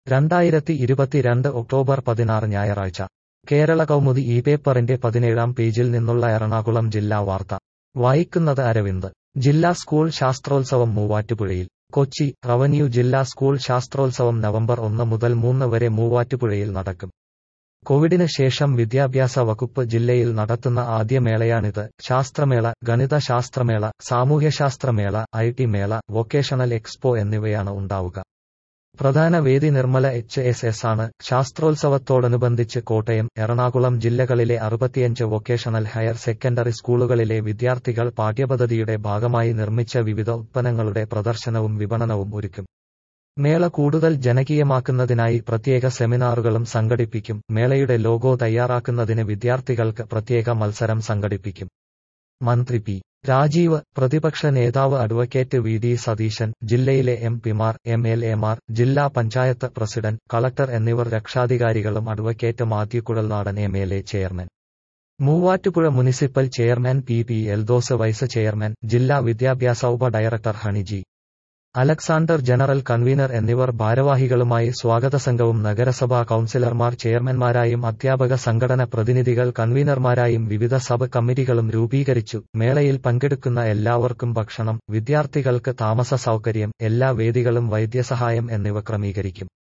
രണ്ടായിരത്തി ഇരുപത്തിരണ്ട് ഒക്ടോബർ പതിനാറ് ഞായറാഴ്ച കേരള കൗമുദി ഈ പേപ്പറിന്റെ പതിനേഴാം പേജിൽ നിന്നുള്ള എറണാകുളം ജില്ലാ വാർത്ത വായിക്കുന്നത് അരവിന്ദ് ജില്ലാ സ്കൂൾ ശാസ്ത്രോത്സവം മൂവാറ്റുപുഴയിൽ കൊച്ചി റവന്യൂ ജില്ലാ സ്കൂൾ ശാസ്ത്രോത്സവം നവംബർ ഒന്ന് മുതൽ മൂന്ന് വരെ മൂവാറ്റുപുഴയിൽ നടക്കും കോവിഡിന് ശേഷം വിദ്യാഭ്യാസ വകുപ്പ് ജില്ലയിൽ നടത്തുന്ന ആദ്യ മേളയാണിത് ശാസ്ത്രമേള ഗണിത ശാസ്ത്രമേള സാമൂഹ്യശാസ്ത്രമേള ഐ ടി മേള വൊക്കേഷണൽ എക്സ്പോ എന്നിവയാണ് ഉണ്ടാവുക പ്രധാന വേദി നിർമ്മല എച്ച് എസ് എസ് ആണ് ശാസ്ത്രോത്സവത്തോടനുബന്ധിച്ച് കോട്ടയം എറണാകുളം ജില്ലകളിലെ അറുപത്തിയഞ്ച് വൊക്കേഷണൽ ഹയർ സെക്കൻഡറി സ്കൂളുകളിലെ വിദ്യാർത്ഥികൾ പാഠ്യപദ്ധതിയുടെ ഭാഗമായി നിർമ്മിച്ച വിവിധ ഉത്പന്നങ്ങളുടെ പ്രദർശനവും വിപണനവും ഒരുക്കും മേള കൂടുതൽ ജനകീയമാക്കുന്നതിനായി പ്രത്യേക സെമിനാറുകളും സംഘടിപ്പിക്കും മേളയുടെ ലോഗോ തയ്യാറാക്കുന്നതിന് വിദ്യാർത്ഥികൾക്ക് പ്രത്യേക മത്സരം സംഘടിപ്പിക്കും മന്ത്രി പി രാജീവ് പ്രതിപക്ഷ നേതാവ് അഡ്വക്കേറ്റ് വി ഡി സതീശൻ ജില്ലയിലെ എം പിമാർ എം എൽ എമാർ ജില്ലാ പഞ്ചായത്ത് പ്രസിഡന്റ് കളക്ടർ എന്നിവർ രക്ഷാധികാരികളും advocate Mathew Kuzhalnadan M L A chairman Muvattupuzha municipal chairman P P Eldhose vice chairman ജില്ലാ വിദ്യാഭ്യാസ ഉപ ഡയറക്ടർ ഹണിജി അലക്സാണ്ടർ ജനറൽ കൺവീനർ എന്നിവർ ഭാരവാഹികളുമായി സ്വാഗത സംഘവും നഗരസഭാ കൌൺസിലർമാർ ചെയർമാൻമാരായും അധ്യാപക സംഘടന പ്രതിനിധികൾ കൺവീനർമാരായും വിവിധ സബ് കമ്മിറ്റികളും രൂപീകരിച്ചു മേളയിൽ പങ്കെടുക്കുന്ന എല്ലാവർക്കും ഭക്ഷണം വിദ്യാർത്ഥികൾക്ക് താമസ സൗകര്യം എല്ലാ വേദികളും വൈദ്യസഹായം എന്നിവ ക്രമീകരിക്കും